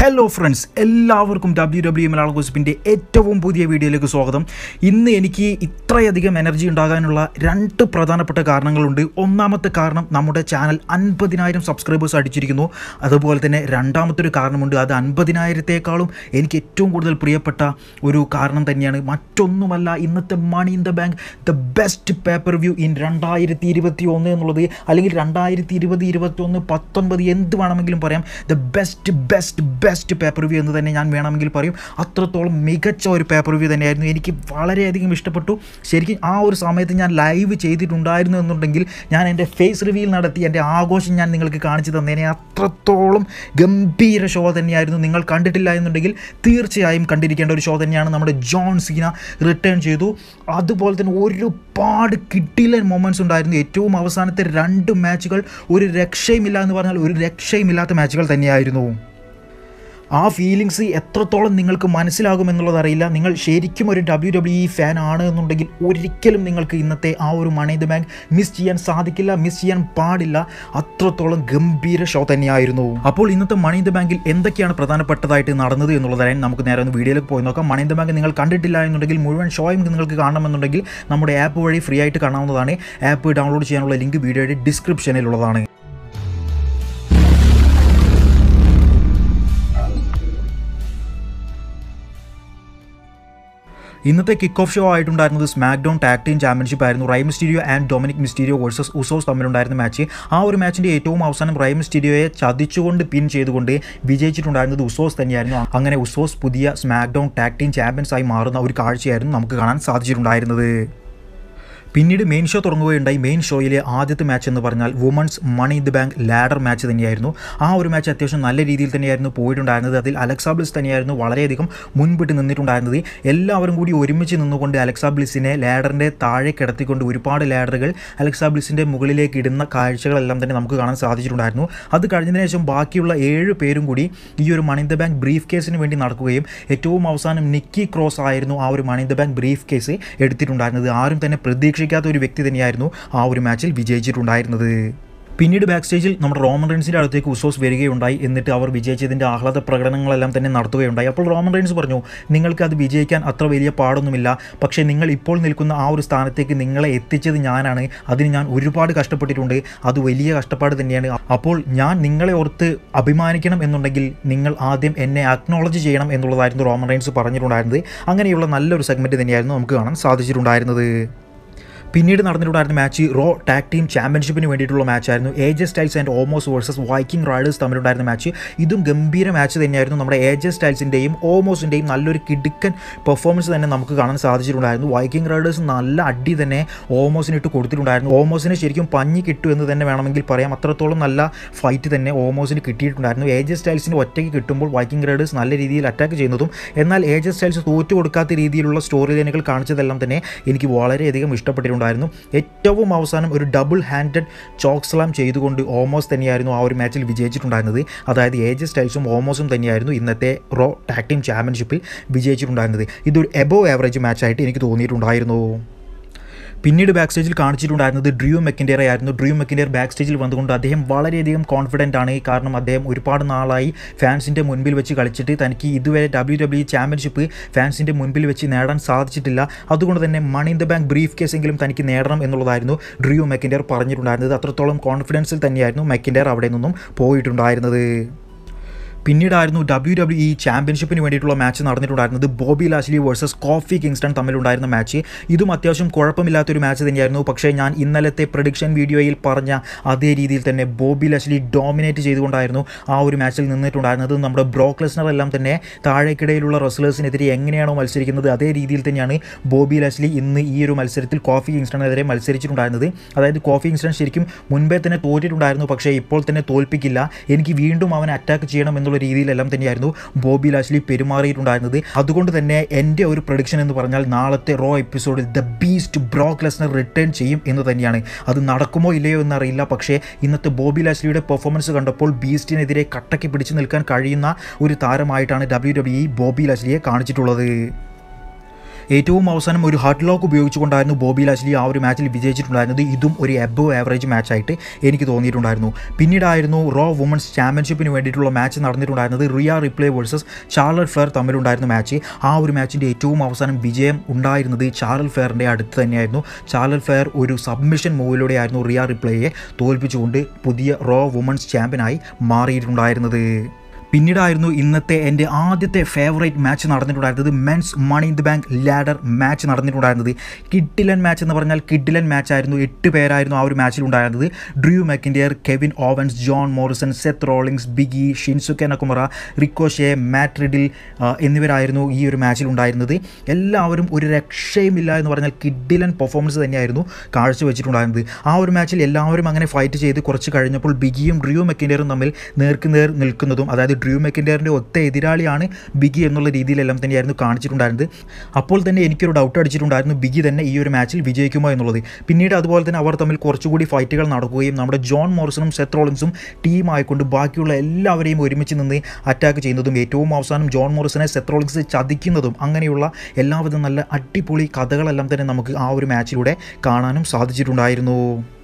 hello friends എല്ലാവർക്കും W W Malayalam ഗോസിപ്പിൻ്റെ ഏറ്റവും പുതിയ വീഡിയോയിലേക്ക് സ്വാഗതം ഇന്ന് എനിക്ക് ഇത്രയധികം എനർജി ഉണ്ടാകാനുള്ള രണ്ട് പ്രധാനപ്പെട്ട കാരണങ്ങളുണ്ട് ഒന്നാമത്തെ കാരണം നമ്മുടെ ചാനൽ അൻപതിനായിരം സബ്സ്ക്രൈബേഴ്സ് അടിച്ചിരിക്കുന്നു അതുപോലെ തന്നെ രണ്ടാമത്തെ ഒരു കാരണമുണ്ട് അത് അൻപതിനായിരത്തേക്കാളും എനിക്ക് ഏറ്റവും കൂടുതൽ പ്രിയപ്പെട്ട ഒരു കാരണം തന്നെയാണ് മറ്റൊന്നുമല്ല ഇന്നത്തെ money in the bank the best pay per view in രണ്ടായിരത്തി ഇരുപത്തി ഒന്ന് എന്നുള്ളത് അല്ലെങ്കിൽ രണ്ടായിരത്തി ഇരുപത് ഇരുപത്തി ഒന്ന് പത്തൊൻപത് എന്ത് വേണമെങ്കിലും പറയാം the best best best pay per view എന്ന് തന്നെ ഞാൻ വേണമെങ്കിൽ പറയും അത്രത്തോളം മികച്ച ഒരു പേപ്പർ വ്യൂ തന്നെയായിരുന്നു എനിക്ക് വളരെയധികം ഇഷ്ടപ്പെട്ടു ശരിക്കും ആ ഒരു സമയത്ത് ഞാൻ ലൈവ് ചെയ്തിട്ടുണ്ടായിരുന്നു എന്നുണ്ടെങ്കിൽ ഞാൻ എൻ്റെ ഫേസ് റിവ്യൂൽ നടത്തി എൻ്റെ ആഘോഷം ഞാൻ നിങ്ങൾക്ക് കാണിച്ചു തന്നേനെ അത്രത്തോളം ഗംഭീര ഷോ തന്നെയായിരുന്നു നിങ്ങൾ കണ്ടിട്ടില്ല എന്നുണ്ടെങ്കിൽ തീർച്ചയായും കണ്ടിരിക്കേണ്ട ഒരു ഷോ തന്നെയാണ് നമ്മുടെ ജോൺ സീന റിട്ടേൺ ചെയ്തു അതുപോലെ തന്നെ ഒരുപാട് കിട്ടിലൻ മൊമെൻറ്റ്സ് ഉണ്ടായിരുന്നു ഏറ്റവും അവസാനത്തെ രണ്ട് മാച്ചുകൾ ഒരു രക്ഷയുമില്ല എന്ന് പറഞ്ഞാൽ ഒരു രക്ഷയുമില്ലാത്ത മാച്ചുകൾ തന്നെയായിരുന്നു ആ ഫീലിങ്സ് എത്രത്തോളം നിങ്ങൾക്ക് മനസ്സിലാകുമെന്നുള്ളത് അറിയില്ല നിങ്ങൾ ശരിക്കും ഒരു ഡബ്ല്യു ഡബ്ല്യു ഇ ഫാൻ ആണ് എന്നുണ്ടെങ്കിൽ ഒരിക്കലും നിങ്ങൾക്ക് ഇന്നത്തെ ആ ഒരു മണി ദ ബാങ്ക് മിസ് ചെയ്യാൻ സാധിക്കില്ല മിസ് ചെയ്യാൻ പാടില്ല അത്രത്തോളം ഗംഭീര ഷോ തന്നെയായിരുന്നു അപ്പോൾ ഇന്നത്തെ മണി ദ ബാങ്കിൽ എന്തൊക്കെയാണ് പ്രധാനപ്പെട്ടതായിട്ട് നടന്നത് എന്നുള്ളതായി നമുക്ക് നേരെ ഒന്ന് വീഡിയോയിലേക്ക് പോയി നോക്കാം മണി ദ ബാങ്ക് നിങ്ങൾ കണ്ടിട്ടില്ല എന്നുണ്ടെങ്കിൽ മുഴുവൻ ഷോയും നിങ്ങൾക്ക് കാണണമെന്നുണ്ടെങ്കിൽ നമ്മുടെ ആപ്പ് വഴി ഫ്രീ ആയിട്ട് കാണാവുന്നതാണ് ആപ്പ് ഡൗൺലോഡ് ചെയ്യാനുള്ള ലിങ്ക് വീഡിയോയുടെ ഡിസ്ക്രിപ്ഷനിലുള്ളതാണ് ഇന്നത്തെ കിക്ക് ഓഫ് ഷോ ആയിട്ടുണ്ടായിരുന്നത് SmackDown tag team championship ആയിരുന്നു Rey Mysterio and Dominik Mysterio versus Usos തമ്മിലുണ്ടായിരുന്ന മാച്ച് ആ ഒരു മാച്ചിൻ്റെ ഏറ്റവും അവസാനം റൈ മിസ്റ്റീരിയോയെ ചതിച്ചുകൊണ്ട് പിൻ ചെയ്തുകൊണ്ട് വിജയിച്ചിട്ടുണ്ടായിരുന്നത് ഉസോസ് തന്നെയായിരുന്നു അങ്ങനെ ഉസോസ് പുതിയ SmackDown tag team champions ആയി മാറുന്ന ഒരു കാഴ്ചയായിരുന്നു നമുക്ക് കാണാൻ സാധിച്ചിട്ടുണ്ടായിരുന്നത് പിന്നീട് മെയിൻ ഷോ തുടങ്ങുകയുണ്ടായി മെയിൻ ഷോയിലെ ആദ്യത്തെ മാച്ച് എന്ന് പറഞ്ഞാൽ women's money in the bank ladder match തന്നെയായിരുന്നു ആ ഒരു മാച്ച് അത്യാവശ്യം നല്ല രീതിയിൽ തന്നെയായിരുന്നു പോയിട്ടുണ്ടായിരുന്നത് അതിൽ അലക്സാബ്ലിസ് തന്നെയായിരുന്നു വളരെയധികം മുൻപിട്ട് നിന്നിട്ടുണ്ടായിരുന്നത് എല്ലാവരും കൂടി ഒരുമിച്ച് നിന്നുകൊണ്ട് അലക്സാബ്ലിസിനെ ലാഡറിൻ്റെ താഴെ കിടത്തിക്കൊണ്ട് ഒരുപാട് ലാഡറുകൾ അലക്സാബ്ലിസിൻ്റെ മുകളിലേക്ക് ഇടുന്ന കാഴ്ചകളെല്ലാം തന്നെ നമുക്ക് കാണാൻ സാധിച്ചിട്ടുണ്ടായിരുന്നു അത് കഴിഞ്ഞതിന് ശേഷം ബാക്കിയുള്ള ഏഴ് പേരും കൂടി ഈ ഒരു മണി ഇൻ ദ ബാങ്ക് ബ്രീഫ് കേസിന് വേണ്ടി നടക്കുകയും ഏറ്റവും അവസാനം നിക്കി ക്രോസ് ആയിരുന്നു ആ ഒരു money in the bank briefcase എടുത്തിട്ടുണ്ടായിരുന്നത് ആരും തന്നെ പ്രതീക്ഷ പ്രതീക്ഷിക്കാത്ത ഒരു വ്യക്തി തന്നെയായിരുന്നു ആ ഒരു മാച്ചിൽ വിജയിച്ചിട്ടുണ്ടായിരുന്നത് പിന്നീട് ബാക്ക് സ്റ്റേജിൽ നമ്മുടെ റോമൻ റെയിൻസിൻ്റെ അടുത്തേക്ക് ഉസോസ് വരികയുണ്ടായി എന്നിട്ട് അവർ വിജയിച്ചതിൻ്റെ ആഹ്ലാദ പ്രകടനങ്ങളെല്ലാം തന്നെ നടത്തുകയുണ്ടായി അപ്പോൾ റോമൻ റെയിൻസ് പറഞ്ഞു നിങ്ങൾക്ക് അത് വിജയിക്കാൻ അത്ര വലിയ പാടൊന്നുമില്ല പക്ഷേ നിങ്ങൾ ഇപ്പോൾ നിൽക്കുന്ന ആ ഒരു സ്ഥാനത്തേക്ക് നിങ്ങളെ എത്തിച്ചത് ഞാനാണ് അതിന് ഞാൻ ഒരുപാട് കഷ്ടപ്പെട്ടിട്ടുണ്ട് അത് വലിയ കഷ്ടപ്പാട് തന്നെയാണ് അപ്പോൾ ഞാൻ നിങ്ങളെ ഓർത്ത് അഭിമാനിക്കണം എന്നുണ്ടെങ്കിൽ നിങ്ങൾ ആദ്യം എന്നെ അക്നോളജ് ചെയ്യണം എന്നുള്ളതായിരുന്നു റോമൻ റെയിൻസ് പറഞ്ഞിട്ടുണ്ടായിരുന്നത് അങ്ങനെയുള്ള നല്ലൊരു സെഗ്മെൻറ്റ് തന്നെയായിരുന്നു നമുക്ക് കാണാൻ സാധിച്ചിട്ടുണ്ടായിരുന്നത് പിന്നീട് നടന്നിട്ടുണ്ടായിരുന്ന മാച്ച് റോ ടാക് ടീം ചാമ്പ്യൻഷിപ്പിന് വേണ്ടിയിട്ടുള്ള മാച്ചായിരുന്നു AJ Styles and Omos versus Viking Raiders തമ്മിലുണ്ടായിരുന്ന മാച്ച് ഇതും ഗംഭീര മാച്ച് തന്നെയായിരുന്നു നമ്മുടെ ഏജ് സ്റ്റൈൽസിൻ്റെയും ഓമോസിൻ്റെയും നല്ലൊരു കിടുക്കൻ പെർഫോമൻസ് തന്നെ നമുക്ക് കാണാൻ സാധിച്ചിട്ടുണ്ടായിരുന്നു വൈക്കിംഗ് റൈഡേഴ്സ് നല്ല അടി തന്നെ ഓമോസിന് ഇട്ട് കൊടുത്തിട്ടുണ്ടായിരുന്നു ഓമോസിന് ശരിക്കും പഞ്ഞി കിട്ടും എന്ന് തന്നെ വേണമെങ്കിൽ പറയാം അത്രത്തോളം നല്ല ഫൈറ്റ് തന്നെ ഓമോസിന് കിട്ടിയിട്ടുണ്ടായിരുന്നു ഏജ് സ്റ്റൈൽസിന് ഒറ്റയ്ക്ക് കിട്ടുമ്പോൾ വൈക്കിംഗ് റൈഡേഴ്സ് നല്ല രീതിയിൽ അറ്റാക്ക് ചെയ്യുന്നതും എന്നാൽ ഏജ് സ്റ്റൈൽസ് തോറ്റു കൊടുക്കാത്ത രീതിയിലുള്ള സ്റ്റോറി ലൈനുകൾ കാണിച്ചതെല്ലാം തന്നെ എനിക്ക് വളരെയധികം ഇഷ്ടപ്പെട്ടിട്ടുണ്ട് ഉണ്ടായിരുന്നു ഏറ്റവും അവസാനം ഒരു ഡബിൾ ഹാൻഡഡ് ചോക്ക് സ്ലാം ചെയ്തുകൊണ്ട് ഓമോസ് തന്നെയായിരുന്നു ആ ഒരു മാച്ചിൽ വിജയിച്ചിട്ടുണ്ടായിരുന്നത് അതായത് ഏജ് സ്റ്റൈൽസും ഓമോസും തന്നെയായിരുന്നു ഇന്നത്തെ റോ ടാക് ടീം ചാമ്പ്യൻഷിപ്പിൽ വിജയിച്ചിട്ടുണ്ടായിരുന്നത് ഇതൊരു എബോവ് ആവറേജ് മാച്ചായിട്ട് എനിക്ക് തോന്നിയിട്ടുണ്ടായിരുന്നു പിന്നീട് ബാക്ക് സ്റ്റേജിൽ കാണിച്ചിട്ടുണ്ടായിരുന്നത് ഡ്രിയു മെക്കിൻ്റെയർ ആയിരുന്നു ഡ്രിയു മെക്കിൻ്റെയർ ബാക്ക് സ്റ്റേജിൽ വന്നുകൊണ്ട് അദ്ദേഹം വളരെയധികം കോൺഫിഡൻ്റ് ആണ് കാരണം അദ്ദേഹം ഒരുപാട് നാളായി ഫാൻസിൻ്റെ മുൻപിൽ വെച്ച് കളിച്ചിട്ട് തനിക്ക് ഇതുവരെ ഡബ്ല്യു ഡബ്ല്യു ചാമ്പ്യൻഷിപ്പ് ഫാൻസിൻ്റെ മുൻപിൽ വെച്ച് നേടാൻ സാധിച്ചിട്ടില്ല അതുകൊണ്ട് തന്നെ മണി ഇൻ ദ ബാങ്ക് ബ്രീഫ് കേസെങ്കിലും തനിക്ക് നേടണം എന്നുള്ളതായിരുന്നു ഡ്രിയു മെക്കിൻ്റെയർ പറഞ്ഞിട്ടുണ്ടായിരുന്നത് അത്രത്തോളം കോൺഫിഡൻസിൽ തന്നെയായിരുന്നു മെക്കിൻ്റെയർ അവിടെ നിന്നും പോയിട്ടുണ്ടായിരുന്നത് പിന്നീടായിരുന്നു ഡബ്ല്യു ഡബ്ല്യു ഇ ചാമ്പ്യൻഷിപ്പിന് വേണ്ടിയിട്ടുള്ള മാച്ച് നടന്നിട്ടുണ്ടായിരുന്നത് Bobby Lashley versus Kofi Kingston തമ്മിലുണ്ടായിരുന്ന മാച്ച് ഇതും അത്യാവശ്യം കുഴപ്പമില്ലാത്തൊരു മാച്ച് തന്നെയായിരുന്നു പക്ഷേ ഞാൻ ഇന്നലത്തെ പ്രഡിക്ഷൻ വീഡിയോയിൽ പറഞ്ഞ അതേ രീതിയിൽ തന്നെ ബോബി ലാസ്ലി ഡോമിനേറ്റ് ചെയ്തുകൊണ്ടായിരുന്നു ആ ഒരു മാച്ചിൽ നിന്നിട്ടുണ്ടായിരുന്നത് നമ്മുടെ ബ്രോക്ക് ലെസ്നർ എല്ലാം തന്നെ താഴേക്കിടയിലുള്ള റെസ്ലേഴ്സിനെതിരെ എങ്ങനെയാണോ മത്സരിക്കുന്നത് അതേ രീതിയിൽ തന്നെയാണ് ബോബി ലാസ്ലി ഇന്ന് ഈ ഒരു മത്സരത്തിൽ കോഫി കിങ്സ്റ്റണിനെതിരെ മത്സരിച്ചിട്ടുണ്ടായിരുന്നത് അതായത് കോഫി കിങ്സ്റ്റൺ ശരിക്കും മുൻപേ തന്നെ തോറ്റിട്ടുണ്ടായിരുന്നു പക്ഷേ ഇപ്പോൾ തന്നെ തോൽപ്പിക്കില്ല എനിക്ക് വീണ്ടും അവനെ അറ്റാക്ക് ചെയ്യണം എന്നുള്ള എന്നുള്ള രീതിയിലെല്ലാം തന്നെയായിരുന്നു ബോബി ലാഷ്ലി പെരുമാറിയിട്ടുണ്ടായിരുന്നത് അതുകൊണ്ട് തന്നെ എൻ്റെ ഒരു പ്രൊഡിക്ഷൻ എന്ന് പറഞ്ഞാൽ നാളത്തെ റോ എപ്പിസോഡിൽ the beast Brock Lesnar return ചെയ്യും എന്ന് തന്നെയാണ് അത് നടക്കുമോ ഇല്ലയോ എന്നറിയില്ല പക്ഷേ ഇന്നത്തെ ബോബി ലാഷ്ലിയുടെ പെർഫോമൻസ് കണ്ടപ്പോൾ ബീസ്റ്റിനെതിരെ കട്ടയ്ക്ക് പിടിച്ചു നിൽക്കാൻ കഴിയുന്ന ഒരു താരമായിട്ടാണ് ഡബ്ല്യു ഡബ്ല്യു ഇ ബോബി ലാഷ്ലിയെ കാണിച്ചിട്ടുള്ളത് ഏറ്റവും അവസാനം ഒരു ഹാർട്ട് ലോക്ക് ഉപയോഗിച്ചുകൊണ്ടായിരുന്നു ബോബി ലാസ്ലി ആ ഒരു മാച്ചിൽ വിജയിച്ചിട്ടുണ്ടായിരുന്നത് ഇതും ഒരു എബോ ആവറേജ് മാച്ചായിട്ട് എനിക്ക് തോന്നിയിട്ടുണ്ടായിരുന്നു പിന്നീടായിരുന്നു റോ വുമൻസ് ചാമ്പ്യൻഷിപ്പിന് വേണ്ടിയിട്ടുള്ള മാച്ച് നടന്നിട്ടുണ്ടായിരുന്നത് Rhea Ripley versus Charlotte Flair തമ്മിലുണ്ടായിരുന്ന മാച്ച് ആ ഒരു മാച്ചിൻ്റെ ഏറ്റവും അവസാനം വിജയം ഉണ്ടായിരുന്നത് ചാർലൽ ഫെയറിൻ്റെ അടുത്ത് തന്നെയായിരുന്നു ചാർലൽ ഫെയർ ഒരു സബ്മിഷൻ മൂവിലൂടെയായിരുന്നു റിയ റിപ്ലേയെ തോൽപ്പിച്ചുകൊണ്ട് പുതിയ റോ വുമൻസ് ചാമ്പ്യനായി മാറിയിട്ടുണ്ടായിരുന്നത് പിന്നീടായിരുന്നു ഇന്നത്തെ എൻ്റെ ആദ്യത്തെ ഫേവറേറ്റ് മാച്ച് നടന്നിട്ടുണ്ടായിരുന്നത് men's money in the bank ladder match നടന്നിട്ടുണ്ടായിരുന്നത് കിഡിലൻ മാച്ച് എന്ന് പറഞ്ഞാൽ കിഡിലൻ മാച്ച് ആയിരുന്നു എട്ട് പേരായിരുന്നു ആ ഒരു മാച്ചിൽ ഉണ്ടായിരുന്നത് Drew McIntyre Kevin Owens John Morrison Seth Rollins Big E Shinsuke Nakamura Ricochet Matt Riddle എന്നിവരായിരുന്നു ഈ ഒരു മാച്ചിൽ ഉണ്ടായിരുന്നത് എല്ലാവരും ഒരു രക്ഷയുമില്ല എന്ന് പറഞ്ഞാൽ കിഡിലൻ പെർഫോമൻസ് തന്നെയായിരുന്നു കാഴ്ചവെച്ചിട്ടുണ്ടായിരുന്നത് ആ ഒരു മാച്ചിൽ എല്ലാവരും അങ്ങനെ ഫൈറ്റ് ചെയ്ത് കുറച്ച് കഴിഞ്ഞപ്പോൾ ബിഗിയും ഡ്രൂ മെക്കിൻഡിയറും തമ്മിൽ നേർക്ക് നേർ നിൽക്കുന്നതും അതായത് ഡ്രൂ മെക്കിൻഡിയറിൻ്റെ ഒത്ത എതിരാളിയാണ് ബിഗി എന്നുള്ള രീതിയിലെല്ലാം തന്നെയായിരുന്നു കാണിച്ചിട്ടുണ്ടായിരുന്നത് അപ്പോൾ തന്നെ എനിക്കൊരു ഡൗട്ട് അടിച്ചിട്ടുണ്ടായിരുന്നു ബിഗി തന്നെ ഈ ഒരു മാച്ചിൽ വിജയിക്കുമോ എന്നുള്ളത് പിന്നീട് അതുപോലെ തന്നെ അവർ തമ്മിൽ കുറച്ചുകൂടി ഫൈറ്റുകൾ നടക്കുകയും നമ്മുടെ ജോൺ മോറിസണും സെത്ത് റോളിൻസും ടീമായിക്കൊണ്ട് ബാക്കിയുള്ള എല്ലാവരെയും ഒരുമിച്ച് നിന്ന് അറ്റാക്ക് ചെയ്യുന്നതും ഏറ്റവും അവസാനം ജോൺ മോറിസനെ സെത്ത് റോളിൻസ് ചതിക്കുന്നതും അങ്ങനെയുള്ള എല്ലാവിധ നല്ല അടിപൊളി കഥകളെല്ലാം തന്നെ നമുക്ക് ആ ഒരു മാച്ചിലൂടെ കാണാനും സാധിച്ചിട്ടുണ്ടായിരുന്നു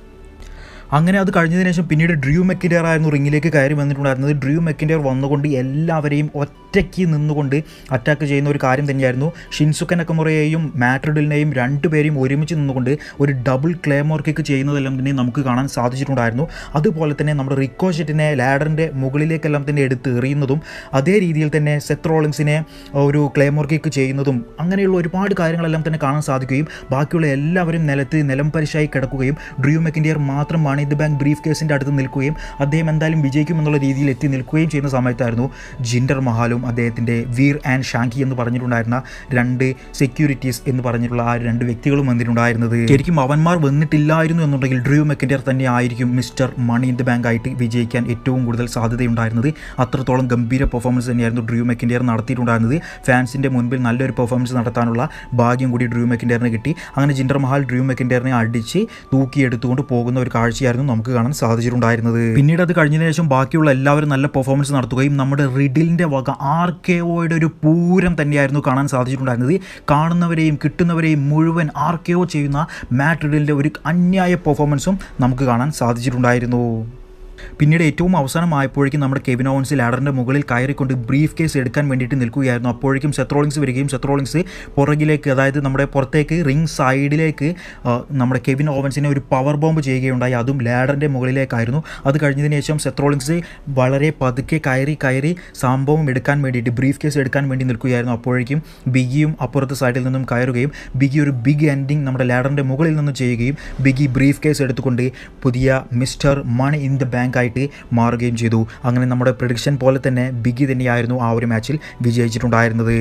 അങ്ങനെ അത് കഴിഞ്ഞതിന് ശേഷം പിന്നീട് ഡ്രൂ മെക്കിൻഡിയർ ആയിരുന്നു റിങ്ങിലേക്ക് കയറി വന്നിട്ടുണ്ടായിരുന്നത് ഡ്രൂ മെക്കിൻഡിയർ വന്നുകൊണ്ട് എല്ലാവരെയും ഒറ്റയ്ക്ക് നിന്നുകൊണ്ട് അറ്റാക്ക് ചെയ്യുന്ന ഒരു കാര്യം തന്നെയായിരുന്നു ഷിൻസുക്കൻ നക്കമുറയെയും മാട്രിഡിലിനെയും രണ്ടുപേരെയും ഒരുമിച്ച് നിന്നുകൊണ്ട് ഒരു ഡബിൾ ക്ലേമോർ കിക്ക് ചെയ്യുന്നതെല്ലാം തന്നെ നമുക്ക് കാണാൻ സാധിച്ചിട്ടുണ്ടായിരുന്നു അതുപോലെ തന്നെ നമ്മുടെ റിക്കോഷെറ്റിനെ ലാഡറിൻ്റെ മുകളിലേക്കെല്ലാം തന്നെ എടുത്ത് എറിയുന്നതും അതേ രീതിയിൽ തന്നെ സെത്ത് റോളിങ്സിനെ ഒരു ക്ലേമോർ കിക്ക് ചെയ്യുന്നതും അങ്ങനെയുള്ള ഒരുപാട് കാര്യങ്ങളെല്ലാം തന്നെ കാണാൻ സാധിക്കുകയും ബാക്കിയുള്ള എല്ലാവരും നിലത്ത് നിലം പരിശായി കിടക്കുകയും ഡ്രൂ മെക്കിൻഡിയർ മാത്രം മണി ദ ബാങ്ക് ബ്രീഫ് കേസിൻ്റെ അടുത്ത് നിൽക്കുകയും അദ്ദേഹം എന്തായാലും വിജയിക്കും എന്നുള്ള രീതിയിൽ എത്തി നിൽക്കുകയും ചെയ്യുന്ന സമയത്തായിരുന്നു ജിൻഡർ മഹാലും അദ്ദേഹത്തിൻ്റെ വീർ ആൻഡ് ഷാങ്കി എന്ന് പറഞ്ഞിട്ടുണ്ടായിരുന്ന രണ്ട് സെക്യൂരിറ്റീസ് എന്ന് പറഞ്ഞിട്ടുള്ള ആ രണ്ട് വ്യക്തികളും വന്നിട്ടുണ്ടായിരുന്നത് ശരിക്കും അവന്മാർ വന്നിട്ടില്ലായിരുന്നു എന്നുണ്ടെങ്കിൽ ഡ്രൂ മെക്കിൻഡിയർ തന്നെ ആയിരിക്കും mister money in the bank ആയിട്ട് വിജയിക്കാൻ ഏറ്റവും കൂടുതൽ സാധ്യതയുണ്ടായിരുന്നത് അത്രത്തോളം ഗംഭീര പെർഫോമൻസ് തന്നെയായിരുന്നു ഡ്രൂ മെക്കിൻഡിയർ നടത്തിയിട്ടുണ്ടായിരുന്നത് ഫാൻസിൻ്റെ മുൻപിൽ നല്ലൊരു പെർഫോമൻസ് നടത്താനുള്ള ഭാഗ്യം കൂടി ഡ്രൂ മെക്കിൻഡിയറിന് കിട്ടി അങ്ങനെ ജിൻഡർ മഹാൽ ഡ്രൂ മെക്കിൻഡിയറിനെ അടിച്ച് തൂക്കിയെടുത്തുകൊണ്ട് പോകുന്ന ഒരു കാഴ്ചയായിരുന്നു നമുക്ക് കാണാൻ സാധിച്ചിട്ടുണ്ടായിരുന്നത് പിന്നീട് അത് കഴിഞ്ഞതിന് ശേഷം ബാക്കിയുള്ള എല്ലാവരും നല്ല പെർഫോമൻസ് നടത്തുകയും നമ്മുടെ റിഡിലിൻ്റെ വക ആർ കെ ഒയുടെ ഒരു പൂരം തന്നെയായിരുന്നു കാണാൻ സാധിച്ചിട്ടുണ്ടായിരുന്നത് കാണുന്നവരെയും കിട്ടുന്നവരെയും മുഴുവൻ ആർ കെ ഒ ചെയ്യുന്ന മാറ്റ് റിഡിലിൻ്റെ ഒരു അന്യായ പെർഫോമൻസും നമുക്ക് കാണാൻ സാധിച്ചിട്ടുണ്ടായിരുന്നു പിന്നീട് ഏറ്റവും അവസാനമായപ്പോഴേക്കും നമ്മുടെ കെവിൻ ഓവൻസ് ലാഡറിൻ്റെ മുകളിൽ കയറിക്കൊണ്ട് ബ്രീഫ് കേസ് എടുക്കാൻ വേണ്ടിയിട്ട് നിൽക്കുകയായിരുന്നു അപ്പോഴേക്കും സെത്രോളിങ്സ് വരികയും സെത്രോളിങ്സ് പുറകിലേക്ക് അതായത് നമ്മുടെ പുറത്തേക്ക് റിംഗ് സൈഡിലേക്ക് ആ, നമ്മുടെ കെവിൻ ഓവൻസിനെ ഒരു പവർ ബോംബ് ചെയ്യുകയുണ്ടായി അതും ലാഡറിൻ്റെ മുകളിലേക്കായിരുന്നു അത് കഴിഞ്ഞതിന് ശേഷം സെത്രോളിങ്സ് വളരെ പതുക്കെ കയറി കയറി സംഭവം എടുക്കാൻ വേണ്ടിയിട്ട് ബ്രീഫ് കേസ് എടുക്കാൻ വേണ്ടി നിൽക്കുകയായിരുന്നു അപ്പോഴേക്കും ബിഗിയും അപ്പുറത്തെ സൈഡിൽ നിന്നും കയറുകയും ബിഗി ഒരു ബിഗ് എൻഡിങ് നമ്മുടെ ലാഡറിൻ്റെ മുകളിൽ നിന്നും ചെയ്യുകയും ബിഗി ബ്രീഫ് കേസ് എടുത്തുകൊണ്ട് പുതിയ mister money in the bank ആയിട്ട് മാറുകയും ചെയ്തു അങ്ങനെ നമ്മുടെ പ്രഡിക്ഷൻ പോലെ തന്നെ ബിഗി തന്നെയായിരുന്നു ആ ഒരു മാച്ചിൽ വിജയിച്ചിട്ടുണ്ടായിരുന്നത്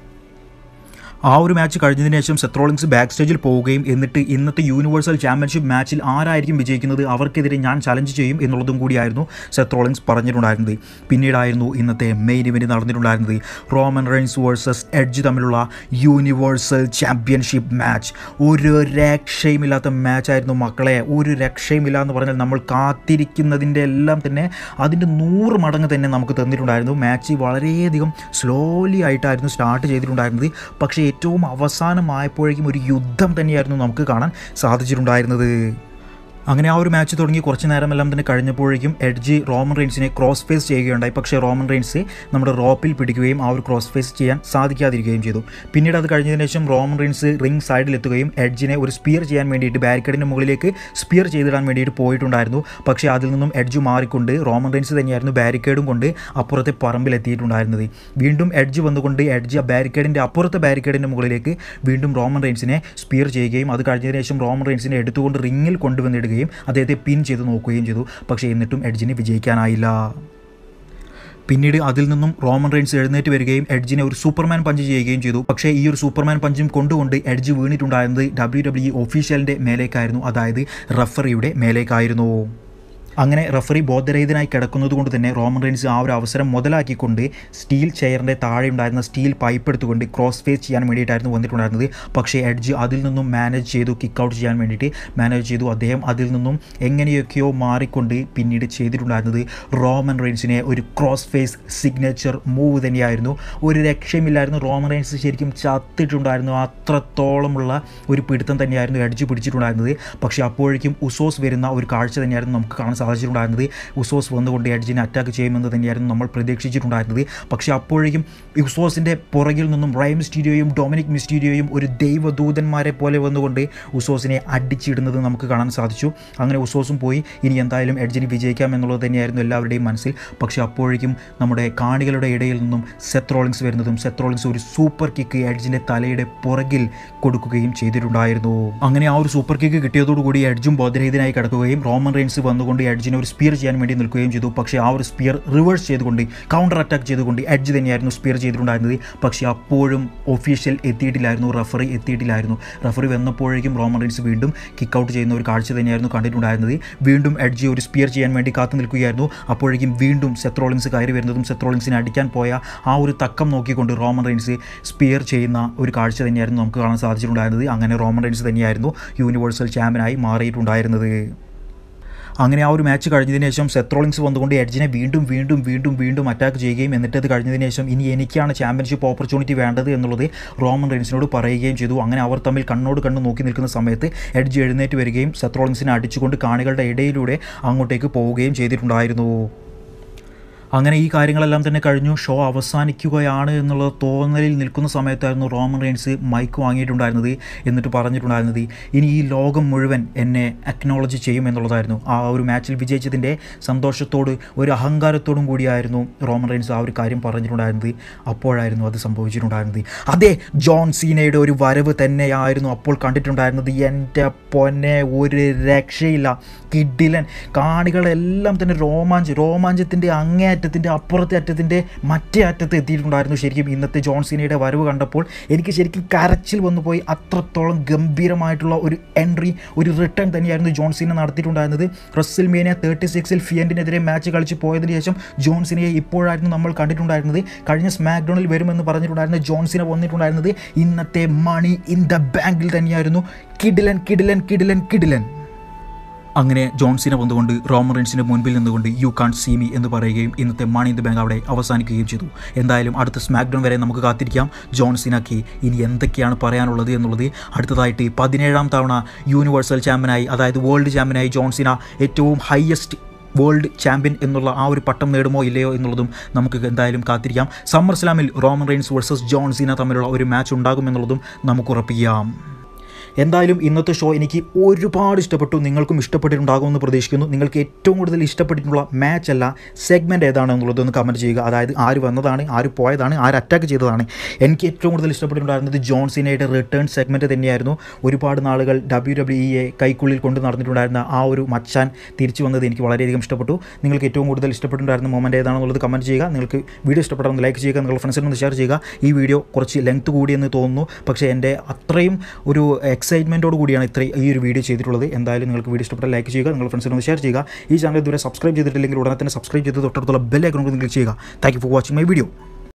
ആ ഒരു മാച്ച് കഴിഞ്ഞതിന് ശേഷം സെത്രോളിങ്സ് ബാക്ക് സ്റ്റേജിൽ പോവുകയും എന്നിട്ട് ഇന്നത്തെ യൂണിവേഴ്സൽ ചാമ്പ്യൻഷിപ്പ് മാച്ചിൽ ആരായിരിക്കും വിജയിക്കുന്നത് അവർക്കെതിരെ ഞാൻ ചലഞ്ച് ചെയ്യും എന്നുള്ളതും കൂടിയായിരുന്നു സെത്രോളിങ്സ് പറഞ്ഞിട്ടുണ്ടായിരുന്നത് പിന്നീടായിരുന്നു ഇന്നത്തെ മെയിൻ ഇവൻറ്റ് നടന്നിട്ടുണ്ടായിരുന്നത് റോമൻ റൈൻസ് വേഴ്സസ് എഡ്ജ് തമ്മിലുള്ള യൂണിവേഴ്സൽ ചാമ്പ്യൻഷിപ്പ് മാച്ച് ഒരു രക്ഷയുമില്ലാത്ത മാച്ചായിരുന്നു മക്കളെ ഒരു രക്ഷയുമില്ല എന്ന് പറഞ്ഞാൽ നമ്മൾ കാത്തിരിക്കുന്നതിൻ്റെ എല്ലാം തന്നെ അതിൻ്റെ നൂറ് മടങ്ങ് തന്നെ നമുക്ക് തന്നിട്ടുണ്ടായിരുന്നു മാച്ച് വളരെയധികം സ്ലോലി ആയിട്ടായിരുന്നു സ്റ്റാർട്ട് ചെയ്തിട്ടുണ്ടായിരുന്നത് പക്ഷേ ഏറ്റവും അവസാനമായപ്പോഴേക്കും ഒരു യുദ്ധം തന്നെയായിരുന്നു നമുക്ക് കാണാൻ സാധിച്ചിട്ടുണ്ടായിരുന്നത് അങ്ങനെ ആ ഒരു മാച്ച് തുടങ്ങി കുറച്ച് നേരമെല്ലാം തന്നെ കഴിഞ്ഞപ്പോഴേക്കും എഡ്ജ് റോമൻ റെയിൻസിനെ ക്രോസ് ഫേസ് ചെയ്യുകയുണ്ടായി പക്ഷേ റോമൻ റെയിൻസ് നമ്മുടെ റോപ്പിൽ പിടിക്കുകയും ആ ഒരു ക്രോസ് ഫേസ് ചെയ്യാൻ സാധിക്കാതിരിക്കുകയും ചെയ്തു പിന്നീട് അത് കഴിഞ്ഞതിന് ശേഷം റോമൻ റെയിൻസ് റിംഗ് സൈഡിലെത്തുകയും എഡ്ജിനെ ഒരു സ്പിയർ ചെയ്യാൻ വേണ്ടിയിട്ട് ബാരിക്കേഡിൻ്റെ മുകളിലേക്ക് സ്പിയർ ചെയ്തിടാൻ വേണ്ടിയിട്ട് പോയിട്ടുണ്ടായിരുന്നു പക്ഷേ അതിൽ നിന്നും എഡ്ജ് മാറിക്കൊണ്ട് റോമൻ റെയിൻസ് തന്നെയായിരുന്നു ബാരിക്കേഡും കൊണ്ട് അപ്പുറത്തെ പറമ്പിലെത്തിയിട്ടുണ്ടായിരുന്നത് വീണ്ടും എഡ്ജ് വന്നുകൊണ്ട് എഡ്ജ് ആ ബാരിക്കേഡിൻ്റെ അപ്പുറത്തെ ബാരിക്കേഡിൻ്റെ മുകളിലേക്ക് വീണ്ടും റോമൻ റെയിൻസിനെ സ്പിയർ ചെയ്യുകയും അത് കഴിഞ്ഞതിന് ശേഷം റോമൻ റെയിൻസിനെ എടുത്തുകൊണ്ട് റിങ്ങിൽ കൊണ്ടുവന്നിടുകയും അദ്ദേഹത്തെ പിൻ ചെയ്ത് നോക്കുകയും ചെയ്തു പക്ഷേ എന്നിട്ടും എഡ്ജിന് വിജയിക്കാനായില്ല പിന്നീട് അതിൽ നിന്നും റോമൻ റെയിൻസ് എഴുന്നേറ്റ് വരികയും എഡ്ജിനെ ഒരു സൂപ്പർമാൻ പഞ്ച് ചെയ്യുകയും ചെയ്തു പക്ഷേ ഈ ഒരു സൂപ്പർമാൻ പഞ്ചും കൊണ്ടുകൊണ്ട് എഡ്ജ് വീണിട്ടുണ്ടായിരുന്നത് ഡബ്ല്യു ഡബ്ല്യു ഒഫീഷ്യലിൻ്റെ മേലേക്കായിരുന്നു അതായത് റഫറിയുടെ മേലേക്കായിരുന്നു അങ്ങനെ റഫറി ബോധരഹിതനായി കിടക്കുന്നത് കൊണ്ട് തന്നെ റോമൻ റെയിൻസ് ആ ഒരു അവസരം മുതലാക്കിക്കൊണ്ട് സ്റ്റീൽ ചെയറിൻ്റെ താഴെ ഉണ്ടായിരുന്ന സ്റ്റീൽ പൈപ്പ് എടുത്തുകൊണ്ട് ക്രോസ് ഫേസ് ചെയ്യാൻ വേണ്ടിയിട്ടായിരുന്നു വന്നിട്ടുണ്ടായിരുന്നത് പക്ഷേ എഡ്ജ് അതിൽ നിന്നും മാനേജ് ചെയ്തു കിക്ക് ഔട്ട് ചെയ്യാൻ വേണ്ടിയിട്ട് മാനേജ് ചെയ്തു അദ്ദേഹം അതിൽ നിന്നും എങ്ങനെയൊക്കെയോ മാറിക്കൊണ്ട് പിന്നീട് ചെയ്തിട്ടുണ്ടായിരുന്നത് റോമൻ റെയിൻസിനെ ഒരു ക്രോസ് ഫേസ് സിഗ്നേച്ചർ മൂവ് തന്നെയായിരുന്നു ഒരു രക്ഷയുമില്ലായിരുന്നു റോമൻ റെയിൻസ് ശരിക്കും ചത്തിട്ടുണ്ടായിരുന്നു അത്രത്തോളമുള്ള ഒരു പിടുത്തം തന്നെയായിരുന്നു എഡ്ജ് പിടിച്ചിട്ടുണ്ടായിരുന്നത് പക്ഷേ അപ്പോഴേക്കും ഉസോസ് വരുന്ന ഒരു കാഴ്ച തന്നെയായിരുന്നു നമുക്ക് കാണാൻ സാധിച്ചിട്ടുണ്ടായിരുന്നത് ഉസോസ് വന്നുകൊണ്ട് എഡ്ജിനെ അറ്റാക്ക് ചെയ്യുമെന്ന് തന്നെയായിരുന്നു നമ്മൾ പ്രതീക്ഷിച്ചിട്ടുണ്ടായിരുന്നത് പക്ഷേ അപ്പോഴേക്കും ഉസോസിൻ്റെ പുറകിൽ നിന്നും റൈം മിസ്റ്റീരിയോയും ഡൊമിനിക് മിസ്റ്റീരിയോയും ഒരു ദൈവദൂതന്മാരെ പോലെ വന്നുകൊണ്ട് ഉസോസിനെ അടിച്ചിടുന്നത് നമുക്ക് കാണാൻ സാധിച്ചു അങ്ങനെ ഉസോസും പോയി ഇനി എന്തായാലും എഡ്ജിന് വിജയിക്കാം എന്നുള്ളത് തന്നെയായിരുന്നു എല്ലാവരുടെയും മനസ്സിൽ പക്ഷേ അപ്പോഴേക്കും നമ്മുടെ കാണികളുടെ ഇടയിൽ നിന്നും സെത്ത് റോളിങ്സ് വരുന്നതും സെത്ത് റോളിങ്സ് ഒരു സൂപ്പർ കിക്ക് എഡ്ജിൻ്റെ തലയുടെ പുറകിൽ കൊടുക്കുകയും ചെയ്തിട്ടുണ്ടായിരുന്നു അങ്ങനെ ആ ഒരു സൂപ്പർ കിക്ക് കിട്ടിയതോടുകൂടി എഡ്ജും ബോധരഹിതനായി കിടക്കുകയും റോമൻ റെയിൻസ് വന്നുകൊണ്ട് എഡ്ജിനെ ഒരു സ്പിയർ ചെയ്യാൻ വേണ്ടി നിൽക്കുകയും ചെയ്തു പക്ഷേ ആ ഒരു സ്പിയർ റിവേഴ്സ് ചെയ്തുകൊണ്ട് കൗണ്ടർ അറ്റാക്ക് ചെയ്തുകൊണ്ട് എഡ്ജ് തന്നെയായിരുന്നു സ്പിയർ ചെയ്തിട്ടുണ്ടായിരുന്നത് പക്ഷേ അപ്പോഴും ഒഫീഷ്യൽ എത്തിയിട്ടില്ലായിരുന്നു റഫറി എത്തിയിട്ടില്ലായിരുന്നു റഫറി വന്നപ്പോഴേക്കും റോമൻ റെയിൻസ് വീണ്ടും കിക്ക് ഔട്ട് ചെയ്യുന്ന ഒരു കാഴ്ച തന്നെയായിരുന്നു കണ്ടിട്ടുണ്ടായിരുന്നത് വീണ്ടും എഡ്ജി ഒരു സ്പിയർ ചെയ്യാൻ വേണ്ടി കാത്തു നിൽക്കുകയായിരുന്നു അപ്പോഴേക്കും വീണ്ടും സെത്രോളിങ്സ് കയറി വരുന്നതും സെത്രോളിങ്സിനെ അടിക്കാൻ പോയ ആ ഒരു തക്കം നോക്കിക്കൊണ്ട് റോമൻ റെയിൻസ് സ്പിയർ ചെയ്യുന്ന ഒരു കാഴ്ച തന്നെയായിരുന്നു നമുക്ക് കാണാൻ സാധിച്ചിട്ടുണ്ടായിരുന്നത് അങ്ങനെ റോമൻ റെയിൻസ് തന്നെയായിരുന്നു യൂണിവേഴ്സൽ ചാമ്പ്യനായി മാറിയിട്ടുണ്ടായിരുന്നത് അങ്ങനെ ആ ഒരു മാച്ച് കഴിഞ്ഞതിന് ശേഷം സെത്രോളിങ്സ് വന്നുകൊണ്ട് എഡ്ജിനെ വീണ്ടും വീണ്ടും വീണ്ടും വീണ്ടും അറ്റാക്ക് ചെയ്യുകയും എന്നിട്ട് അത് കഴിഞ്ഞതിന് ശേഷം ഇനി എനിക്കാണ് ചാമ്പ്യൻഷിപ്പ് ഓപ്പർച്യൂണിറ്റി വേണ്ടത് എന്നുള്ളത് റോമൻ റെയിൻസിനോട് പറയുകയും ചെയ്തു അങ്ങനെ അവർ തമ്മിൽ കണ്ണോട് കണ്ണ് നോക്കി നിൽക്കുന്ന സമയത്ത് എഡ്ജ് എഴുന്നേറ്റ് വരികയും സെത്രോളിങ്സിനെ അടിച്ചുകൊണ്ട് കാണികളുടെ ഇടയിലൂടെ അങ്ങോട്ടേക്ക് പോവുകയും ചെയ്തിട്ടുണ്ടായിരുന്നു അങ്ങനെ ഈ കാര്യങ്ങളെല്ലാം തന്നെ കഴിഞ്ഞു ഷോ അവസാനിക്കുകയാണ് എന്നുള്ള തോന്നലിൽ നിൽക്കുന്ന സമയത്തായിരുന്നു റോമൻ റെയിൻസ് മൈക്ക് വാങ്ങിയിട്ടുണ്ടായിരുന്നത് എന്നിട്ട് പറഞ്ഞിട്ടുണ്ടായിരുന്നത് ഇനി ഈ ലോകം മുഴുവൻ എന്നെ അക്നോളജ് ചെയ്യും എന്നുള്ളതായിരുന്നു ആ ഒരു മാച്ചിൽ വിജയിച്ചതിൻ്റെ സന്തോഷത്തോട് ഒരു അഹങ്കാരത്തോടും കൂടിയായിരുന്നു റോമൻ റെയിൻസ് ആ ഒരു കാര്യം പറഞ്ഞിട്ടുണ്ടായിരുന്നത് അപ്പോഴായിരുന്നു അത് സംഭവിച്ചിട്ടുണ്ടായിരുന്നത് അതെ ജോൺ സീനയുടെ ഒരു വരവ് തന്നെയായിരുന്നു അപ്പോൾ കണ്ടിട്ടുണ്ടായിരുന്നത് എൻ്റെ പൊന്നെ ഒരു രക്ഷയില്ല കിഡിലൻ കാണികളെല്ലാം തന്നെ രോമാഞ്ച് രോമാഞ്ചത്തിൻ്റെ അങ്ങേയറ്റത്തിൻ്റെ അപ്പുറത്തെ അറ്റത്തിൻ്റെ മറ്റേ അറ്റത്ത് എത്തിയിട്ടുണ്ടായിരുന്നു ശരിക്കും ഇന്നത്തെ ജോൺ സീനയുടെ വരവ് കണ്ടപ്പോൾ എനിക്ക് ശരിക്കും കരച്ചിൽ വന്നു പോയി അത്രത്തോളം ഗംഭീരമായിട്ടുള്ള ഒരു എൻട്രി ഒരു റിട്ടേൺ തന്നെയായിരുന്നു ജോൺ സീന നടത്തിയിട്ടുണ്ടായിരുന്നത് റസ്സിൽ മേനിയ തേർട്ടി സിക്സിൽ ഫിയൻറ്റിനെതിരെ മാച്ച് കളിച്ച് പോയതിന് ശേഷം ജോൺ സീനയെ ഇപ്പോഴായിരുന്നു നമ്മൾ കണ്ടിട്ടുണ്ടായിരുന്നത് കഴിഞ്ഞ സ്മാക്ഡൗണിൽ വരുമെന്ന് പറഞ്ഞിട്ടുണ്ടായിരുന്ന ജോൺ സീന വന്നിട്ടുണ്ടായിരുന്നത് ഇന്നത്തെ മണി ഇൻ ദ ബാങ്കിൽ തന്നെയായിരുന്നു കിഡിലൻ കിഡിലൻ കിഡിലൻ കിഡിലൻ അങ്ങനെ ജോൺസിനെ വന്നുകൊണ്ട് റോമൻ റെൻസിൻ്റെ മുൻപിൽ നിന്നുകൊണ്ട് യു കാൺ സീ മി എന്ന് പറയുകയും ഇന്നത്തെ മണി ഇൻ ദ ബാങ്ക് അവിടെ അവസാനിക്കുകയും ചെയ്തു എന്തായാലും അടുത്ത സ്മാക്ഡൗൺ വരെ നമുക്ക് കാത്തിരിക്കാം ജോൺസിനാക്കി ഇനി എന്തൊക്കെയാണ് പറയാനുള്ളത് എന്നുള്ളത് അടുത്തതായിട്ട് പതിനേഴാം തവണ യൂണിവേഴ്സൽ ചാമ്പ്യനായി അതായത് വേൾഡ് ചാമ്പ്യനായി ജോൺസിന ഏറ്റവും ഹയസ്റ്റ് വേൾഡ് ചാമ്പ്യൻ എന്നുള്ള ആ ഒരു പട്ടം നേടുമോ ഇല്ലയോ എന്നുള്ളതും നമുക്ക് എന്തായാലും കാത്തിരിക്കാം സമ്മർ സ്ലാമിൽ റോമൻ റെയിൻസ് വേഴ്സസ് ജോൺസീന തമ്മിലുള്ള ഒരു മാച്ച് ഉണ്ടാകുമെന്നുള്ളതും നമുക്ക് ഉറപ്പിക്കാം എന്തായാലും ഇന്നത്തെ ഷോ എനിക്ക് ഒരുപാട് ഇഷ്ടപ്പെട്ടു നിങ്ങൾക്കും ഇഷ്ടപ്പെട്ടിട്ടുണ്ടാകുമെന്ന് പ്രതീക്ഷിക്കുന്നു നിങ്ങൾക്ക് ഏറ്റവും കൂടുതൽ ഇഷ്ടപ്പെട്ടിട്ടുള്ള മാച്ച് അല്ല സെഗ്മെൻറ്റ് ഏതാണെന്നുള്ളതൊന്ന് കമൻറ്റ് ചെയ്യുക അതായത് ആര് വന്നതാണ് ആര് പോയതാണ് ആര് അറ്റാക്ക് ചെയ്തതാണ് എനിക്ക് ഏറ്റവും കൂടുതൽ ഇഷ്ടപ്പെട്ടിട്ടുണ്ടായിരുന്നത് ജോൺസിനയുടെ റിട്ടേൺ സെഗ്മെൻറ്റ് തന്നെയായിരുന്നു ഒരുപാട് നാളുകൾ ഡബ്ല്യു ഡബ്ല്യു ഇയെ കൈക്കുള്ളിൽ കൊണ്ട് നടന്നിട്ടുണ്ടായിരുന്ന ആ ഒരു മച്ചാൻ തിരിച്ചു വന്നത് എനിക്ക് വളരെയധികം ഇഷ്ടപ്പെട്ടു നിങ്ങൾക്ക് ഏറ്റവും കൂടുതൽ ഇഷ്ടപ്പെട്ടിട്ടുണ്ടായിരുന്ന മൊമെൻറ്റ് ഏതാണെന്നുള്ളത് കമൻറ്റ് ചെയ്യുക നിങ്ങൾക്ക് വീഡിയോ ഇഷ്ടപ്പെട്ടാൽ ലൈക്ക് ചെയ്യുക നിങ്ങളുടെ ഫ്രണ്ട്സിനൊന്ന് ഷെയർ ചെയ്യുക ഈ വീഡിയോ കുറച്ച് ലെങ്ത് കൂടിയെന്ന് തോന്നുന്നു പക്ഷേ എൻ്റെ അത്രയും ഒരു എക്സൈറ്റ്മെൻറ്റോട് കൂടിയാണ് ഇത്ര ഈ ഒരു വീഡിയോ ചെയ്തിട്ടുള്ളത് എന്തായാലും നിങ്ങൾക്ക് വീഡിയോ ഇഷ്ടപ്പെട്ടാൽ ലൈക്ക് ചെയ്യുക നിങ്ങളുടെ ഫ്രണ്ട്സിനൊന്ന് ഷെയർ ചെയ്യുക ഈ ചാനൽ ഇതുവരെ സബ്സ്ക്രൈബ് ചെയ്തിട്ടില്ലെങ്കിൽ ഉടനെ തന്നെ സബ്സ്ക്രൈബ് ചെയ്ത് തൊട്ടടുത്തുള്ള ബെൽ ഐക്കൺ ക്ലിക്ക് ചെയ്യുക thank you for watching my video